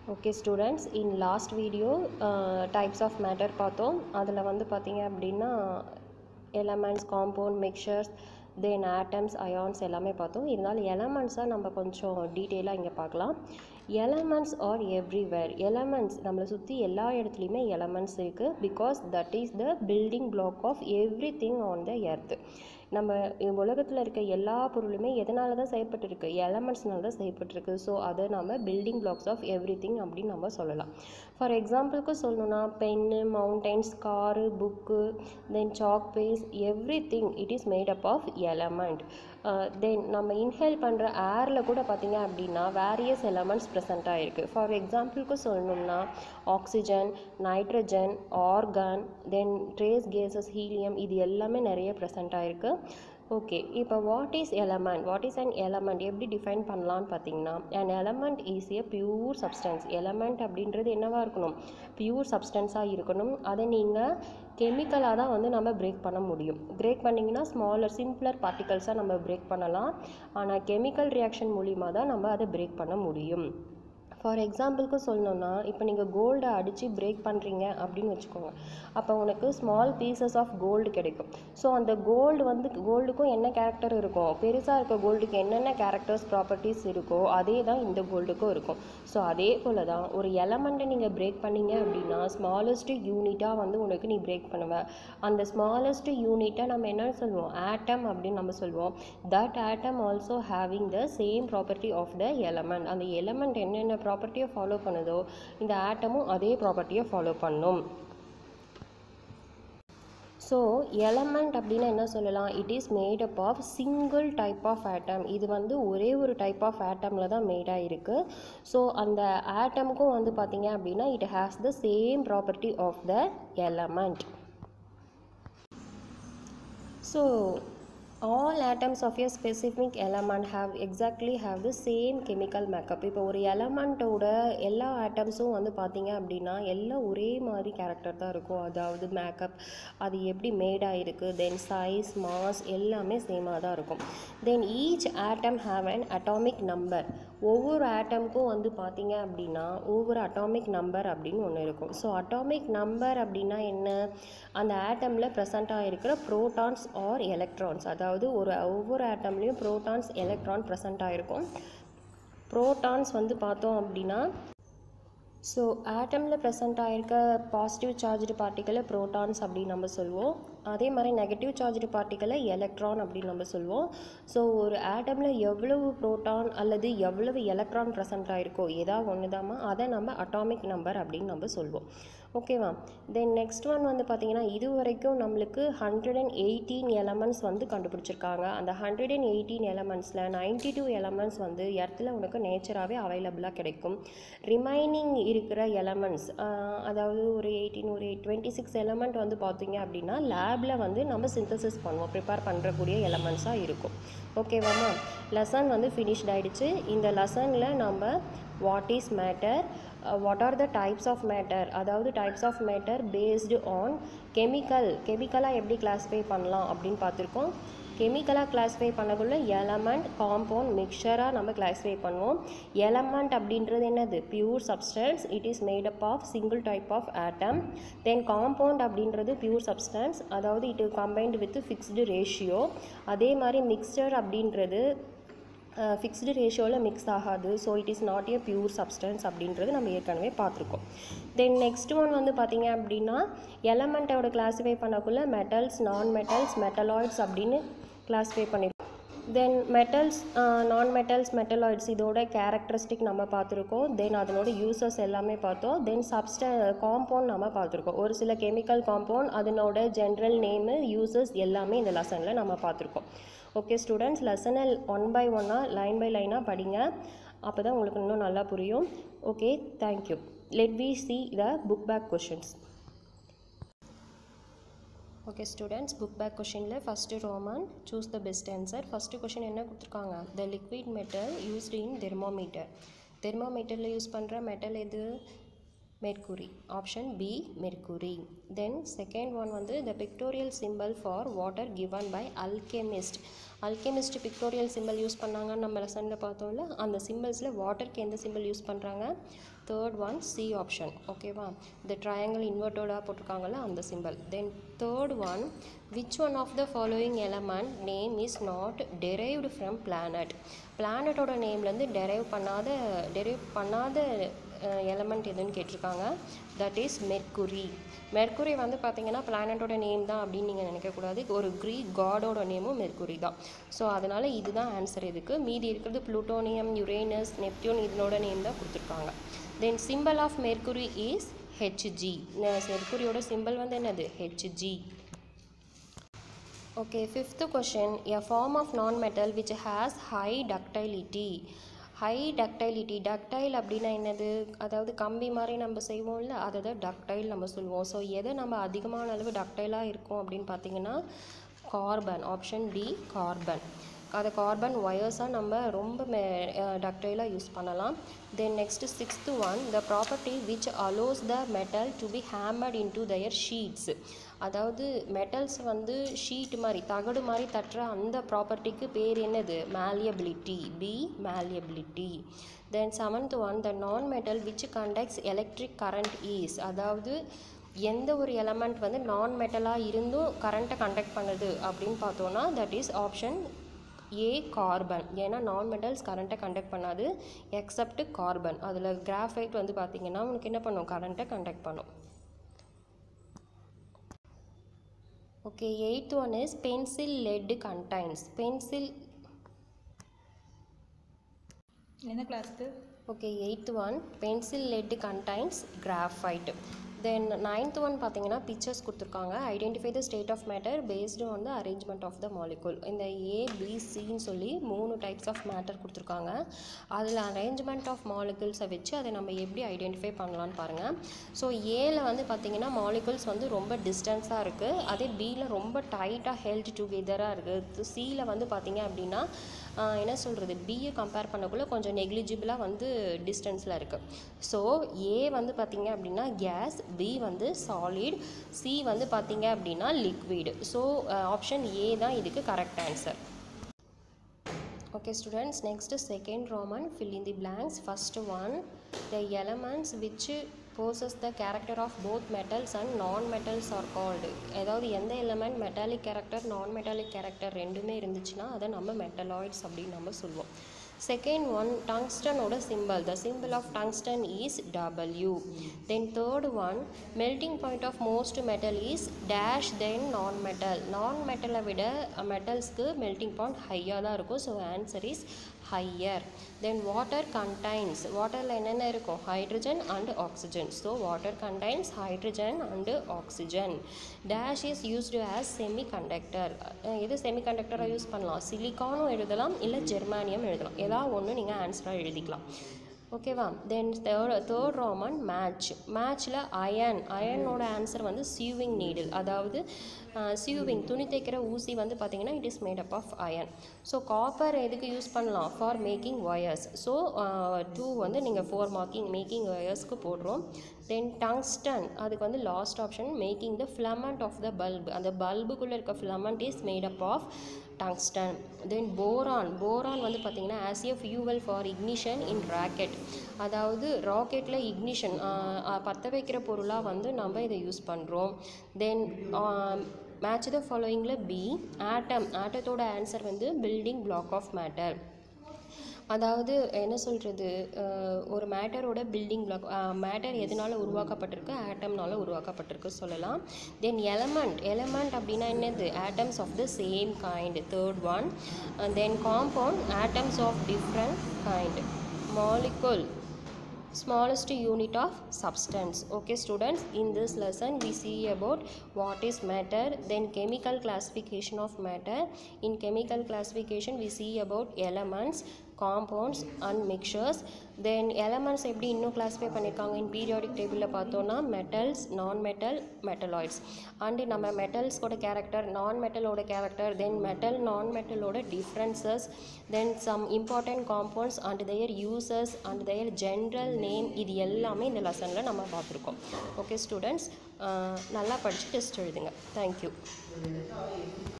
Okay students in last video types of matter பார்த்தோம் அதில் வந்து பார்த்தீங்க அப்படின்னா elements compound mixtures then atoms ions எல்லாமே பார்த்தோம் இருந்தாலும் எலமெண்ட்ஸாக நம்ம கொஞ்சம் டீட்டெயிலாக இங்கே பார்க்கலாம் எலமெண்ட்ஸ் ஆர் எவ்ரிவேர் எலமெண்ட்ஸ் நம்மளை சுற்றி எல்லா இடத்துலையுமே எலமெண்ட்ஸ் இருக்குது because that is the building block of everything on the earth நம்ம உலகத்தில் இருக்க எல்லா பொருளுமே எதனால தான் செய்யப்பட்டிருக்கு எலமெண்ட்ஸ்னால தான் செய்யப்பட்டிருக்கு ஸோ அதை நம்ம building blocks of everything அப்படின்னு நம்ம சொல்லலாம் ஃபார் எக்ஸாம்பிளுக்கு சொல்லணும்னா pen mountains car book then chalk base everything it is made up of element then நம்ம இன்ஹேல் பண்ணுற ஏரில் கூட பார்த்திங்க அப்படின்னா வேரியஸ் எலமெண்ட்ஸ் ப்ரெசென்ட் ஆகிருக்கு ஃபார் எக்ஸாம்பிளுக்கு சொல்லணும்னா oxygen nitrogen argon then trace gases helium இது எல்லாமே நிறைய ப்ரெசென்ட் ஆகிருக்கு ஓகே இப்போ what is element what is an element எப்படி டிஃபைன் பண்ணலான்னு பார்த்தீங்கன்னா an element is a pure substance element அப்படின்றது என்னவாக இருக்கணும் பியூர் சப்ஸ்டன்ஸாக இருக்கணும் அதை நீங்கள் கெமிக்கலாக தான் வந்து நம்ம பிரேக் பண்ண முடியும் பிரேக் பண்ணிங்கன்னா ஸ்மாலர் சிம்பிளர் பார்ட்டிகல்ஸாக நம்ம பிரேக் பண்ணலாம் ஆனால் கெமிக்கல் ரியாக்ஷன் மூலிமா தான் நம்ம அதை பிரேக் பண்ண முடியும் ஃபார் எக்ஸாம்பிளுக்கு சொல்லணுன்னா இப்போ நீங்கள் கோல்டை அடித்து பிரேக் பண்ணுறீங்க அப்படின்னு வச்சுக்கோங்க அப்போ உனக்கு ஸ்மால் பீசஸ் ஆஃப் கோல்டு கிடைக்கும் ஸோ அந்த கோல்டு வந்து கோல்டுக்கும் என்ன கேரக்டர் இருக்கும் பெருசாக இருக்க கோல்டுக்கு என்னென்ன கேரக்டர்ஸ் ப்ராப்பர்ட்டிஸ் இருக்கோ அதே தான் இந்த கோல்டுக்கும் இருக்கும் ஸோ அதே போல் தான் ஒரு எலமெண்ட்டை நீங்கள் பிரேக் பண்ணீங்க அப்படின்னா ஸ்மாலஸ்ட் யூனிட்டாக வந்து உனக்கு நீ பிரேக் பண்ணுவ அந்த ஸ்மாலஸ்ட் யூனிட்டை நம்ம என்ன சொல்லுவோம் ஆட்டம் அப்படின்னு நம்ம சொல்லுவோம் that atom also having the same property of the element அந்த எலமெண்ட் என்னென்ன ப்ராப்பர்ட்டியை ஃபாலோ பண்ணுதோ இந்த ஆட்டமும் அதே ப்ராப்பர்ட்டியை ஃபாலோ பண்ணும் ஸோ எலமெண்ட் அப்படின்னு என்ன சொல்லலாம் it is made up of single type of atom இது வந்து ஒரே ஒரு டைப் ஆஃப் ஆட்டமில் தான் மேடாக இருக்குது ஸோ அந்த ஆட்டமுக்கும் வந்து பார்த்தீங்க அப்படின்னா it has the same property of the element so all atoms of a specific element have exactly have the same chemical makeup இப்போ ஒரு எலமெண்ட்டோட எல்லா ஆட்டம்ஸும் வந்து பார்த்தீங்க அப்படின்னா எல்லாம் ஒரே மாதிரி கேரக்டர் தான் இருக்கும் அதாவது மேக்கப் அது எப்படி மேடாக இருக்குது தென் சைஸ் மாஸ் எல்லாமே சேமாக தான் இருக்கும் then each atom have an atomic number ஒவ்வொரு ஆட்டமுக்கும் வந்து பார்த்தீங்க அப்படின்னா ஒவ்வொரு அட்டாமிக் நம்பர் அப்படின்னு ஒன்று இருக்கும் ஸோ அட்டாமிக் நம்பர் அப்படின்னா என்ன அந்த ஆட்டமில் ப்ரெசண்ட்டாக இருக்கிற ப்ரோட்டான்ஸ் ஆர் எலக்ட்ரான்ஸ் அதாவது ஒரு ஒவ்வொரு ஆட்டம்லேயும் ப்ரோட்டான்ஸ் எலக்ட்ரான் ப்ரெசண்ட் ஆகிருக்கும் ப்ரோட்டான்ஸ் வந்து பார்த்தோம் அப்படின்னா ஸோ ஆட்டமில் ப்ரெசண்ட் ஆகிருக்க பாசிட்டிவ் சார்ஜ்டு பார்ட்டிக்கலை ப்ரோட்டான்ஸ் அப்படின்னு நம்ம சொல்லுவோம் அதே மாதிரி நெகட்டிவ் சார்ஜ்டு பார்ட்டிக்கலை எலக்ட்ரான் அப்படின்னு நம்ம சொல்லுவோம் ஸோ ஒரு ஆட்டமில் எவ்வளவு ப்ரோட்டான் அல்லது எவ்வளவு எலக்ட்ரான் ப்ரெசண்ட் ஆகிருக்கோ ஏதாவது ஒன்று தாமா அதை நம்ம அட்டாமிக் நம்பர் அப்படின்னு நம்ம சொல்லுவோம் ஓகேவா தென் நெக்ஸ்ட் ஒன் வந்து பார்த்திங்கன்னா இது வரைக்கும் நம்மளுக்கு ஹண்ட்ரட் அண்ட் எயிட்டீன் எலமெண்ட்ஸ் வந்து கண்டுபிடிச்சிருக்காங்க அந்த ஹண்ட்ரட் அண்ட் எயிட்டீன் எலமெண்ட்ஸில் நைன்டி டூ எலமெண்ட்ஸ் வந்து எர்த்தில் உனக்கு நேச்சராகவே அவைலபிளாக கிடைக்கும் ரிமைனிங் இருக்கிற எலமெண்ட்ஸ் அதாவது ஒரு எயிட்டீன் ஒரு டுவெண்ட்டி சிக்ஸ் எலமெண்ட் வந்து பார்த்தீங்க அப்படின்னா லேபில் வந்து நம்ம சிந்தசிஸ் பண்ணுவோம் ப்ரிப்பேர் பண்ணுறக்கூடிய எலமெண்ட்ஸாக இருக்கும் ஓகேவாம்மா லெசன் வந்து ஃபினிஷ்ட் ஆகிடுச்சு இந்த லெசனில் நம்ம what is matter what are the types of matter அதாவது types of matter based on chemical கெமிக்கலாக எப்படி கிளாஸிஃபை பண்ணலாம் அப்படின்னு பார்த்துருக்கோம் கெமிக்கலாக கிளாஸிஃபை பண்ணக்குள்ள எலமெண்ட் காம்பவுண்ட் மிக்சராக நம்ம கிளாஸிஃபை பண்ணுவோம் எலமெண்ட் அப்படின்றது என்னது pure substance it is made up of single type of atom then compound அப்படின்றது பியூர் சப்ஸ்டன்ஸ் அதாவது it combined with fixed ratio அதே மாதிரி மிக்சர் அப்படின்றது ஃபிக்ஸ்டு ரேஷியோவில் மிக்ஸ் ஆகாது so it is not a pure substance அப்படின்றது நம்ம ஏற்கனவே பார்த்துருக்கோம் தென் நெக்ஸ்ட் ஒன் வந்து பார்த்திங்க அப்படின்னா எலமெண்ட்டோட கிளாஸிஃபை பண்ணக்குள்ள மெட்டல்ஸ் நான் மெட்டல்ஸ் மெட்டலாய்ட்ஸ் அப்படின்னு கிளாஸிஃபை பண்ணியிருக்கோம் then metals non metals metalloids இதோட கேரக்டரிஸ்டிக் நம்ம பார்த்துருக்கோம் தென் அதனோட யூசஸ் எல்லாமே பார்த்தோம் தென் சப்ஸ்ட காம்பவுண்ட் நம்ம பார்த்துருக்கோம் ஒரு சில கெமிக்கல் காம்பவுண்ட் அதனோட ஜென்ரல் நேமு யூசஸ் எல்லாமே இந்த லெசனில் நம்ம பார்த்துருக்கோம் ஓகே ஸ்டூடெண்ட்ஸ் லெசனை ஒன் பை ஒன்னாக லைன் பை லைனாக படிங்க அப்போ தான் உங்களுக்கு இன்னும் நல்லா புரியும் okay thank you let we see the book back questions okay students book back கொஷினில் first Roman choose the best answer first question என்ன கொடுத்துருக்காங்க the liquid metal used in thermometer தெர்மோமீட்டரில் யூஸ் பண்ணுற மெட்டல் எது mercury option b mercury then second one வந்து the pictorial symbol for water given by alchemist alchemist pictorial symbol use பண்ணாங்கன்னு நம்ம லெசனில் பார்த்தோம்ல அந்த சிம்பிள்ஸில் வாட்டருக்கு எந்த சிம்பிள் யூஸ் பண்ணுறாங்க தேர்ட் ஒன் சி ஆப்ஷன் ஓகேவா இந்த ட்ரையாங்கிள் இன்வெர்ட்டடாக போட்டிருக்காங்கல்ல அந்த symbol then third one which one of the following element name is not derived from planet பிளானட்டோட நேம்லேருந்து டெரைவ் பண்ணாத டெரைவ் பண்ணாத எலமெண்ட் எதுன்னு கேட்டிருக்காங்க தட் இஸ் மெர்க்குரி மெர்க்குரி வந்து பார்த்தீங்கன்னா பிளானட்டோட நேம் தான் அப்படின்னு நீங்கள் நினைக்கக்கூடாது ஒரு க்ரீக் காடோட நேமும் மெர்க்குரி தான் ஸோ அதனால் இதுதான் ஆன்சர் இதுக்கு மீதி இருக்கிறது ப்ளூட்டோனியம் யுரேனஸ் நெப்டியூன் இதனோட நேம் தான் கொடுத்துருக்காங்க then symbol of mercury is HG மெர்க்குரியோட சிம்பிள் வந்து என்னது HG okay fifth question a form of non metal which has high ductility high ductility ductile அப்படின்னா என்னது அதாவது கம்பி மாதிரி நம்ம செய்வோம்ல அதை தான் டக்டைல் நம்ம சொல்லுவோம் ஸோ எதை நம்ம அதிகமான அளவு டக்டைலாக இருக்கும் அப்படின்னு பார்த்தீங்கன்னா கார்பன் ஆப்ஷன் டி கார்பன் அதை கார்பன் ஒயர்ஸாக நம்ம ரொம்ப மே டக்டைலாக யூஸ் பண்ணலாம் then next sixth one the property which allows the metal to be hammered into thinner sheets அதாவது மெட்டல்ஸ் வந்து ஷீட் மாதிரி தகடு மாதிரி தட்டுற அந்த ப்ராப்பர்ட்டிக்கு பேர் என்னது malleability B malleability then seventh one the non metal which conducts electric current is அதாவது எந்த ஒரு எலமெண்ட் வந்து நான் மெட்டலாக இருந்தும் கரண்ட்டை கண்டக்ட் பண்ணுது அப்படின்னு பார்த்தோன்னா that is option A carbon ஏன்னா நான் மெட்டல்ஸ் கரண்ட்டை கண்டக்ட் பண்ணாது எக்ஸப்ட் கார்பன் அதில் கிராஃபைட் வந்து பார்த்திங்கன்னா உனக்கு என்ன பண்ணும் கரண்ட்டை கண்டக்ட் பண்ணும் okay eighth one is pencil lead contains pencil என்ன கிளாஸ்க்கு okay eighth one pencil lead contains graphite then ninth one பார்த்தீங்கன்னா பிக்சர்ஸ் கொடுத்துருக்காங்க identify the state of matter based on the arrangement of the molecule இந்த ஏபிசின்னு சொல்லி மூணு types of matter கொடுத்துருக்காங்க அதில் அரேஞ்ச்மெண்ட் ஆஃப் மாலிகுல்ஸை வச்சு அதை நம்ம எப்படி ஐடென்டிஃபை பண்ணலான்னு பாருங்கள் ஸோ ஏல வந்து பார்த்தீங்கன்னா மாலிகுல்ஸ் வந்து ரொம்ப டிஸ்டன்ஸாக இருக்குது அதே பியில் ரொம்ப டைட்டாக ஹெல்ட் டுகெதராக இருக்குது சியில் வந்து பார்த்தீங்க அப்படின்னா ஆஹ், என்ன சொல்கிறது பியை கம்பேர் பண்ணக்குள்ள கொஞ்சம் நெக்லிஜிபிளாக வந்து டிஸ்டன்ஸில் இருக்குது ஸோ ஏ வந்து பார்த்தீங்க அப்படின்னா கேஸ் பி வந்து சாலிட் சி வந்து பார்த்தீங்க அப்படின்னா லிக்விட் ஸோ ஆப்ஷன் ஏ தான் இதுக்கு correct answer Okay students, next second Roman fill in the blanks. First one, the elements which possess the character of both metals and non-metals are called. அதாவது எந்த element metallic character non metallic character ரெண்டுமே இருந்துச்சுன்னா அதை நம்ம metalloids அப்படின்னு நம்ம சொல்லுவோம் second one டங்ஸ்டனோட symbol the symbol of tungsten is W then third one melting point of most metal is dash then non metal நான் மெட்டலை விட மெட்டல்ஸ்க்கு மெல்டிங் பாயிண்ட் ஹையாக தான் இருக்கும் so answer is higher then water contains வாட்டரில் என்னென்ன இருக்கும் hydrogen and oxygen so water contains hydrogen and oxygen dash is used as semi conductor எது செமி கண்டக்டராக யூஸ் பண்ணலாம் சிலிக்கானும் எழுதலாம் இல்லை ஜெர்மானியம் எழுதலாம் ஏதாவது ஒன்று நீங்கள் ஆன்சராக எழுதிக்கலாம் ஓகேவா then third third Roman match மேட்ச்சில் அயன் அயனோட ஆன்சர் வந்து சியூவிங் நீடில் அதாவது சியூவிங் துணி தைக்கிற ஊசி வந்து பார்த்தீங்கன்னா it is made up of iron so copper எதுக்கு யூஸ் பண்ணலாம் for making wires so two வந்து நீங்கள் ஃபோர் மார்க்கிங் மேக்கிங் ஒயர்ஸ்க்கு போடுறோம் தென் டங்ஸ்டன் அதுக்கு வந்து last option making the filament of the bulb அந்த பல்புக்குள்ளே இருக்க filament is made up of tungsten then boron boron வந்து பார்த்தீங்கன்னா as a fuel for ignition in rocket அதாவது ராக்கெட்டில் இக்னிஷன் பற்ற வைக்கிற பொருளாக வந்து நம்ம இதை யூஸ் பண்ணுறோம் தென் மேட்ச் த ஃபாலோயிங்கில் பி ஆட்டம் ஆட்டத்தோட ஆன்சர் வந்து பில்டிங் பிளாக் ஆஃப் மேட்டர் அதாவது என்ன சொல்கிறது ஒரு மேட்டரோட பில்டிங் பிளாக் மேட்டர் எதனால் உருவாக்கப்பட்டிருக்கு ஆட்டம்னால உருவாக்கப்பட்டிருக்கு சொல்லலாம் தென் எலமெண்ட் எலமெண்ட் அப்படின்னா என்னது atoms of the same kind third one then compound atoms of different kind molecule smallest unit of substance okay students in this lesson we see about what is matter then chemical classification of matter in chemical classification we see about elements compounds and mixtures then elements எப்படி இன்னும் classify பண்ணியிருக்காங்க இன் periodic டேபிளில் பார்த்தோன்னா metals நான் metal metalloids and நம்ம மெட்டல்ஸ்கோட character நான் மெட்டலோட character then metal non மெட்டலோட differences then some important compounds and their uses and their general name இது எல்லாமே இந்த லெசனில் நம்ம பார்த்துருக்கோம் ஓகே ஸ்டூடெண்ட்ஸ் நல்லா படித்து டெஸ்ட் எழுதுங்க தேங்க்யூ